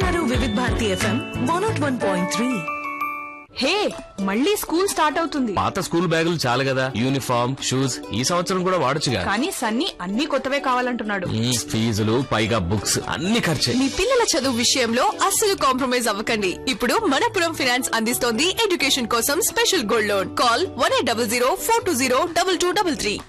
వింటున్నారు Vividh Bharati FM one naught one point three hey మళ్ళీ school start అవుతుంది పాత స్కూల్ బ్యాగులు చాలు కదా యూనిఫామ్ షూస్ ఈ సంవత్సరం కూడా వాడొచ్చుగా కానీ సన్నీ అన్ని కొత్తవే కావాలంటున్నాడు మ్మ్, ఫీజులు పైగా బుక్స్ అన్ని ఖర్చే మీ పిల్లల చదువు విషయంలో అస్సలు కాంప్రమైజ్ అవ్వకండి ఇప్పుడు మనపురం ఫైనాన్స్ అందిస్తోంది ఎడ్యుకేషన్ కోసం special gold loan call one eight double zero four two zero double two double three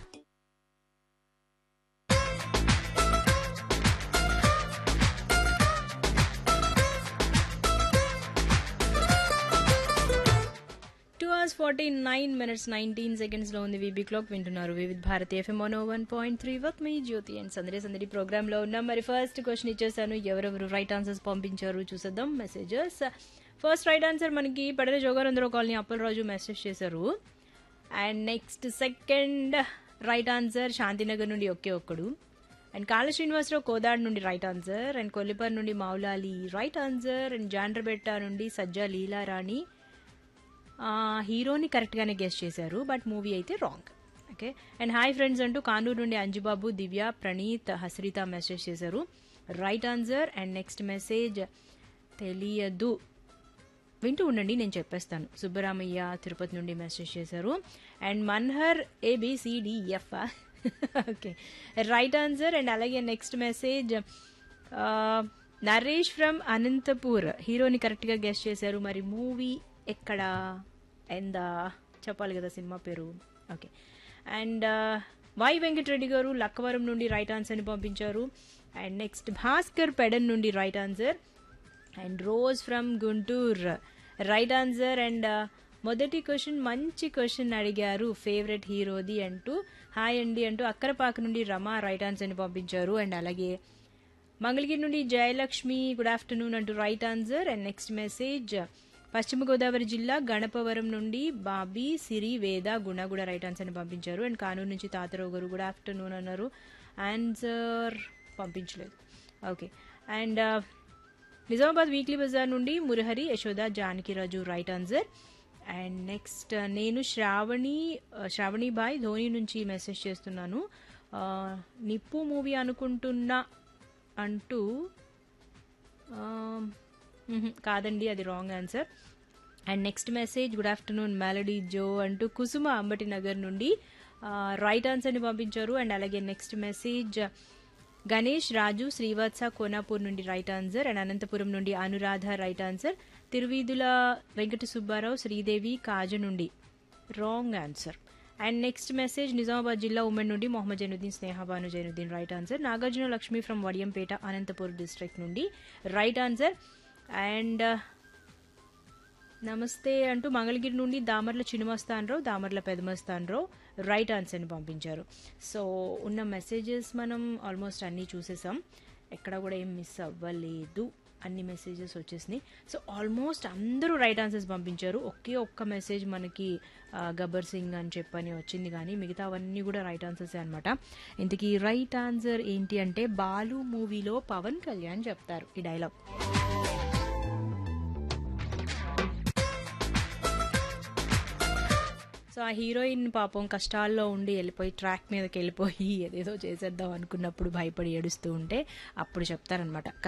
two hours forty nine minutes nineteen సెకండ్స్లో ఉంది వీబీ క్లాక్ వింటున్నారు Vividh Bharati FM one one point three వర్క్ మీ Jyothi and సందడి సందడి ప్రోగ్రాంలో ఉన్నాం మరి ఫస్ట్ క్వశ్చన్ ఇచ్చేసాను ఎవరెవరు రైట్ ఆన్సర్స్ పంపించారు చూసేద్దాం మెసేజెస్ ఫస్ట్ రైట్ ఆన్సర్ మనకి పడల జోగారందరూ కాలనీ అప్పలరాజు మెసేజ్ చేశారు and next second right answer Shantinagar నుండి ఒకే ఒక్కడు అండ్ కాళ శ్రీనివాసరావు కోదాడ్ నుండి రైట్ ఆన్సర్ అండ్ కొల్లిపర్ నుండి Moulali right answer and Jandrabetta నుండి సజ్జా లీలారాణి ఆ, హీరోని కరెక్ట్గానే గెస్ట్ చేశారు బట్ మూవీ అయితే wrong okay and hi friends అంటూ కానూరు నుండి అంజుబాబు దివ్య ప్రణీత్ హస్రిత మెసేజ్ చేశారు right answer and next message తెలియదు వింటూ ఉండండి నేను చెప్పేస్తాను సుబ్బరామయ్య తిరుపతి నుండి మెసేజ్ చేశారు and Manhar A B C D F okay right answer and అలాగే next message Naresh from Anantapur హీరోని కరెక్ట్గా గెస్ట్ చేశారు మరి మూవీ ఎక్కడ అండ్ చెప్పాలి కదా సినిమా పేరు ఓకే అండ్ వై వెంకటరెడ్డి గారు లక్కవరం నుండి రైట్ ఆన్సర్ని పంపించారు అండ్ నెక్స్ట్ భాస్కర్ పెడన్ నుండి right answer and rose from Guntur right answer and మొదటి క్వశ్చన్ మంచి క్వశ్చన్ అడిగారు ఫేవరెట్ హీరోది అంటూ హాయ్ అండి అంటూ అక్కరపాక నుండి రమ రైట్ ఆన్సర్ని పంపించారు అండ్ అలాగే మంగళగిరి నుండి జయలక్ష్మి గుడ్ ఆఫ్టర్నూన్ అంటూ right answer and next message Paschima Godavari జిల్లా గణపవరం నుండి బాబీ సిరి వేద గుణ కూడా రైట్ ఆన్సర్ని పంపించారు అండ్ కానూరు నుంచి తాతరావు గారు గుడ్ ఆఫ్టర్నూన్ అన్నారు ఆన్సర్ పంపించలేదు okay and Nizamabad weekly bazaar నుండి Murahari Yashoda Janakiraju right answer and next నేను శ్రావణి శ్రావణి బాయ్ ధోని నుంచి మెసేజ్ చేస్తున్నాను ఆ, నిప్పు మూవీ అనుకుంటున్నా అంటూ ఆ, మ్హూ, కాదండి అది wrong answer and next message good afternoon melody Jo అంటూ కుసుమ అంబటి నగర్ నుండి రైట్ ఆన్సర్ని పంపించారు అండ్ అలాగే నెక్స్ట్ మెసేజ్ గణేష్ రాజు శ్రీవత్స కోనాపూర్ నుండి రైట్ ఆన్సర్ అండ్ అనంతపురం నుండి అనురాధ రైట్ ఆన్సర్ తిరువీధుల వెంకట సుబ్బారావు శ్రీదేవి కాజు నుండి wrong answer and next message Nizamabad జిల్లా ఉమ్మడి నుండి Mohammed Zainuddin Snehabanu Zainuddin right answer Nagarjuna Lakshmi from Vadiyampeta Anantapur district నుండి రైట్ ఆన్సర్ అండ్ నమస్తే అంటూ మంగళగిరి నుండి దామర్ల చిన్నమస్తానరావు దామర్ల పెదమస్తానరావు రైట్ ఆన్సర్ని పంపించారు సో ఉన్న మెసేజెస్ మనం ఆల్మోస్ట్ అన్నీ చూసేసాం ఎక్కడ కూడా ఏం మిస్ అవ్వలేదు అన్ని మెసేజెస్ వచ్చేసినాయి సో ఆల్మోస్ట్ అందరూ రైట్ ఆన్సర్స్ పంపించారు ఒకే ఒక్క మెసేజ్ మనకి ఆ, గబ్బర్ సింగ్ అని చెప్పని వచ్చింది కానీ మిగతా అవన్నీ కూడా రైట్ ఆన్సర్స్ అనమాట ఇంతకీ రైట్ ఆన్సర్ ఏంటి అంటే బాలు మూవీలో పవన్ కళ్యాణ్ చెప్తారు ఈ డైలాగ్ సో ఆ హీరోయిన్ పాపం కష్టాల్లో ఉండి వెళ్ళిపోయి ట్రాక్ మీదకి వెళ్ళిపోయి ఏదేదో చేసేద్దాం అనుకున్నప్పుడు భయపడి ఏడుస్తూ ఉంటే అప్పుడు చెప్తారనమాట